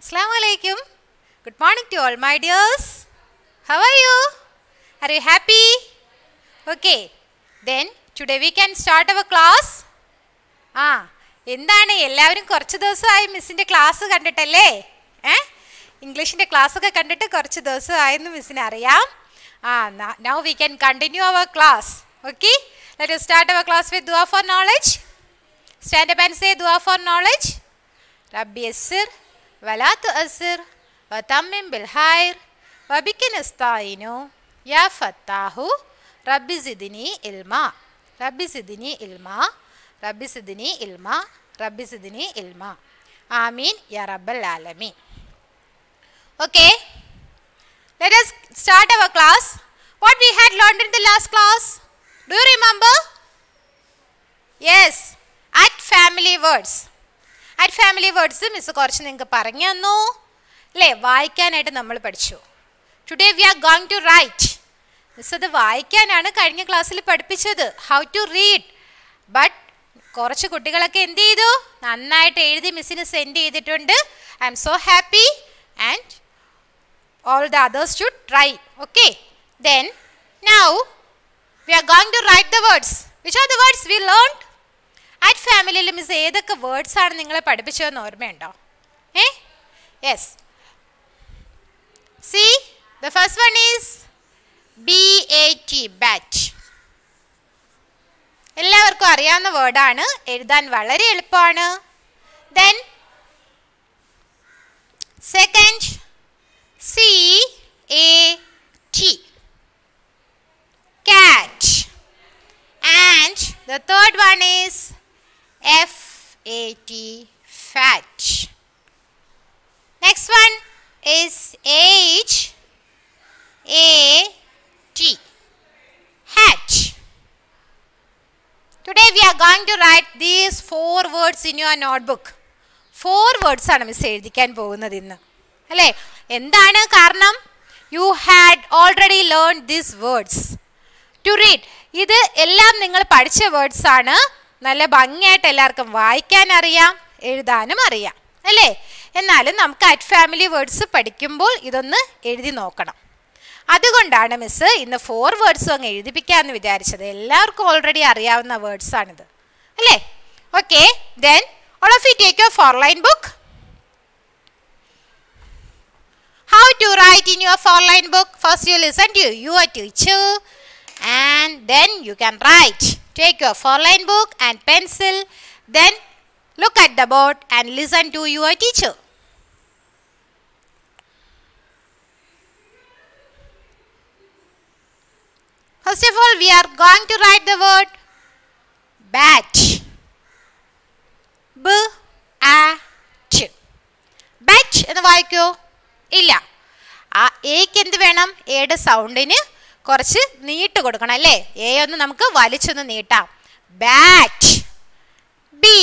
Assalamu alaikum. Good morning to all my dears. How are you? Are you happy? Okay. Then today we can start our class. ആ എന്താണ് എല്ലാവരും കുറച്ച് ദിവസമായി മിസ്സിൻ്റെ class കണ്ടിട്ടല്ലേ ഏ ഇംഗ്ലീഷിൻ്റെ ക്ലാസ്സൊക്കെ കണ്ടിട്ട് കുറച്ച് ദിവസമായെന്ന് മിസ്സിന് അറിയാം ആ now we can continue our class okay let start our class with ദുആ for knowledge stand up and say ദുആ for knowledge ربي يسر ولا تؤسر وتمم بالخير وبك نستعين يا فتاح ربي زدني علما ربي زدني علما ربي زدني علما ربي زدني علما آمين يا رب العالمين Okay, let us start our class. What we had learned in the last class? Do you remember? Yes, at family words. At family words miss കുറച്ച് നിങ്ങൾക്ക് പറഞ്ഞു തന്നു അല്ലേ വായിക്കാനായിട്ട് നമ്മൾ പഠിച്ചു today we are going to write miss അത് വായിക്കാനാണ് കഴിഞ്ഞ ക്ലാസ്സിൽ പഠിപ്പിച്ചത് ഹൗ ടു റീഡ് ബട്ട് കുറച്ച് കുട്ടികളൊക്കെ എന്ത് ചെയ്തു നന്നായിട്ട് എഴുതി മിസ്സിന് സെൻഡ് ചെയ്തിട്ടുണ്ട് I'm so happy and all the others should try okay then now we are going to write the words which are the words we learned at ഫാമിലിയിൽ miss ഏതൊക്കെ വേർഡ്സ് ആണ് നിങ്ങളെ പഠിപ്പിച്ചതെന്ന് ഓർമ്മയുണ്ടോ ഏ yes see the first one is B A T bat എല്ലാവർക്കും അറിയാവുന്ന വേർഡാണ് എഴുതാൻ വളരെ എളുപ്പമാണ് then second C A T cat and the third one is F A T fat. Next one is H A T hat. Today we are going to write these four words in your notebook. Four words ആണ് miss എഴുതിക്കാൻ പോകുന്നത് ഇന്ന് അല്ലേ എന്താണ് കാരണം you had already learn these words to read ഇത് എല്ലാം നിങ്ങൾ പഠിച്ച വേർഡ്സ് ആണ് നല്ല ഭംഗിയായിട്ട് എല്ലാവർക്കും വായിക്കാൻ അറിയാം എഴുതാനും അറിയാം അല്ലേ എന്നാലും നമുക്ക് അറ്റ് ഫാമിലി വേർഡ്സ് പഠിക്കുമ്പോൾ ഇതൊന്ന് എഴുതി നോക്കണം അതുകൊണ്ടാണ് മിസ്സ് ഇന്ന് ഫോർ വേർഡ്സും അങ്ങ് എഴുതിപ്പിക്കാമെന്ന് വിചാരിച്ചത് എല്ലാവർക്കും ഓൾറെഡി അറിയാവുന്ന വേർഡ്സ് ആണിത് അല്ലേ okay then all of you take your four line book how to write in your four line book first you listen to your teacher and then you can write take your four line book and pencil then look at the board and listen to your teacher first of all we are going to write the word bat b a t bat എന്ന് വായിക്കോ ഇല്ല ആ എക്ക് എന്ത് വേണം എയുടെ സൗണ്ടിന് കുറച്ച് നീട്ട് കൊടുക്കണം അല്ലേ എ ഒന്ന് നമുക്ക് വലിച്ചൊന്ന് നീട്ടാം bat B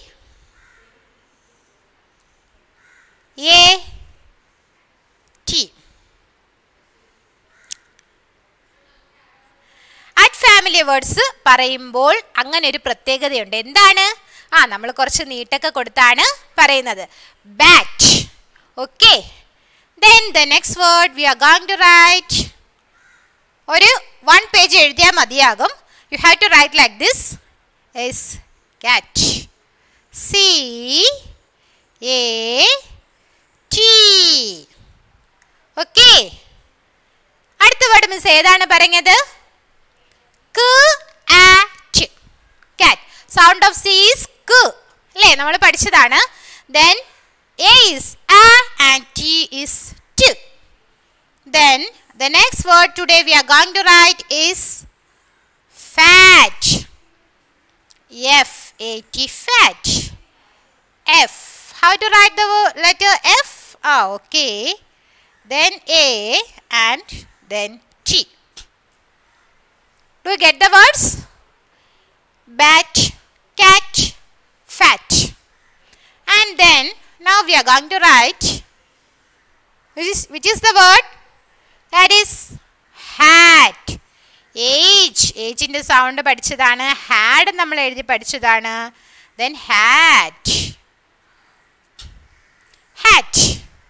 A T at family words പറയുമ്പോൾ അങ്ങനെ ഒരു പ്രത്യേകതയുണ്ട് എന്താണ് ആ നമ്മൾ കുറച്ച് നീട്ടൊക്കെ കൊടുത്താണ് പറയുന്നത് bat okay then the next word we are going to write ഒരു വൺ പേജ് എഴുതിയാൽ മതിയാകും you have to write like this as cat C A T okay അടുത്ത വേർഡ് മിസ് ഏതാണ് പറഞ്ഞത് കാറ്റ് സൗണ്ട് ഓഫ് സി ഈസ് ക് അല്ലേ നമ്മൾ പഠിച്ചതാണ് ദെൻ എ ഇസ് ആ ആൻഡ് ടി ഇസ് ട് then The next word today we are going to write is fat. F A T fat. F. How to write the letter F? Ah, okay. Then A and then T. Do you get the words? Bat, cat, fat. And then now we are going to write which is, which is the word? That is hat H ഏജിൻ്റെ sound പഠിച്ചതാണ് hat നമ്മൾ എഴുതി പഠിച്ചതാണ് then hat hat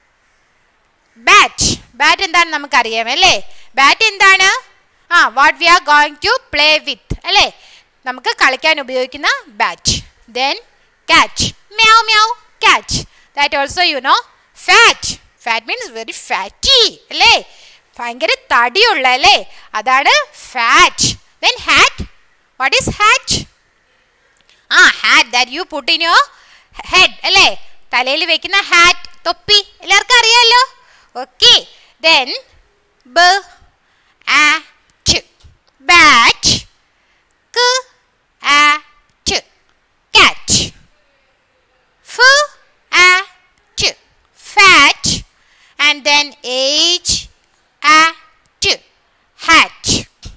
bat എന്താണെന്ന് നമുക്കറിയാം അല്ലേ bat എന്താണ് ആ what we are going to play with അല്ലേ നമുക്ക് കളിക്കാൻ ഉപയോഗിക്കുന്ന ബാറ്റ് ദെൻ കാറ്റ് meow meow cat that also you know fat fat means very fatty അല്ലേ ഭയങ്കര തടിയുള്ള അല്ലേ അതാണ് fat then hat what is hat ആ hat that you put in your head അല്ലേ തലയിൽ വെക്കുന്ന ഹാറ്റ് തൊപ്പി എല്ലാവർക്കും അറിയാമല്ലോ ഓക്കെ ദെൻ ബ ആറ്റ് ബാറ്റ് ക ആറ്റ് കാറ്റ് ഫ് at fat and then H at hat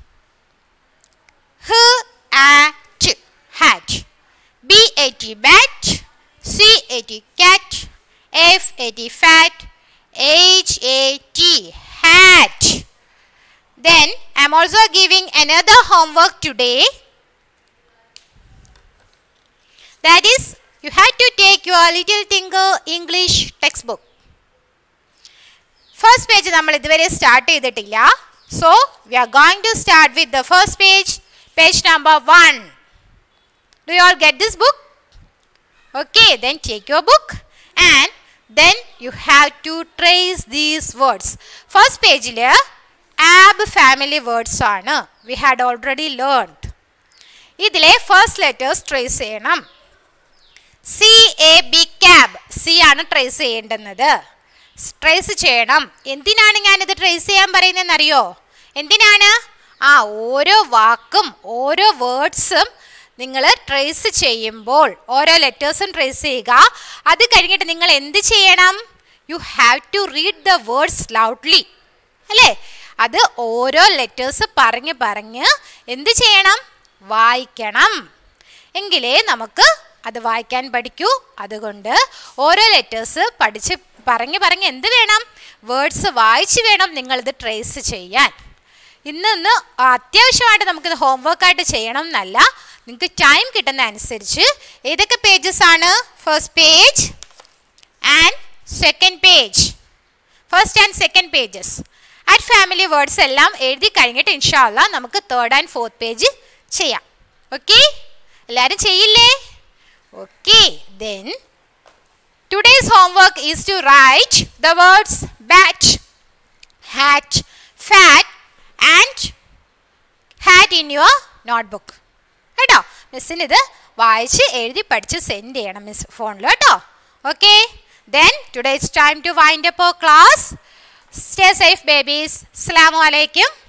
H at hat. B A T bat. C A T cat. F A T fat. H A T hat. Then I am also giving another homework today. That is, you have to take your Little Tinker English textbook. First page നമ്മൾ ഇതുവരെ start ചെയ്തിട്ടില്ല so we are going to start with the first page page number one do you all get this book okay then take your book and then you have to trace these words first പേജിൽ ab family words ആണ് we had already learned ഇതിലെ first letters trace ചെയ്യണം C A B cab C ആണ് trace ചെയ്യേണ്ടുന്നത് trace ചെയ്യണം എന്തിനാണ് ഞാനിത് trace ചെയ്യാൻ പറയുന്നതെന്ന് അറിയോ എന്തിനാണ് ആ ഓരോ വാക്കും ഓരോ വേർഡ്സും നിങ്ങൾ ട്രേസ് ചെയ്യുമ്പോൾ ഓരോ ലെറ്റേഴ്സും ട്രേസ് ചെയ്യുക അത് കഴിഞ്ഞിട്ട് നിങ്ങൾ എന്ത് ചെയ്യണം you have to read the words loudly അല്ലേ അത് ഓരോ ലെറ്റേഴ്സ് പറഞ്ഞ് പറഞ്ഞ് എന്ത് ചെയ്യണം വായിക്കണം എങ്കിലേ നമുക്ക് അത് വായിക്കാൻ പഠിക്കൂ അതുകൊണ്ട് ഓരോ ലെറ്റേഴ്സ് പഠിച്ച് പറഞ്ഞ് പറഞ്ഞ് എന്ത് വേണം വേർഡ്സ് വായിച്ച് വേണം നിങ്ങളിത് ട്രേസ് ചെയ്യാൻ ഇന്ന് ഇന്ന് അത്യാവശ്യമായിട്ട് നമുക്കിത് ഹോംവർക്കായിട്ട് ചെയ്യണം എന്നല്ല നിങ്ങൾക്ക് ടൈം കിട്ടുന്ന അനുസരിച്ച് ഏതൊക്കെ പേജസ് ആണ് first page and second page first and second pages at family words എല്ലാം എഴുതി കഴിഞ്ഞിട്ട് ഇൻഷാല്ല നമുക്ക് തേർഡ് ആൻഡ് ഫോർത്ത് പേജ് ചെയ്യാം ഓക്കെ എല്ലാവരും ചെയ്യില്ലേ okay then today's homework is to write the words bat hat fat and hat in your notebook കേട്ടോ മിസ്സിന് ഇത് വായിച്ച് എഴുതി പഠിച്ച് സെൻഡ് ചെയ്യണം മിസ് ഫോണിൽ കേട്ടോ okay then today it's time to wind up class stay safe babies അസ്സാം വലൈക്കും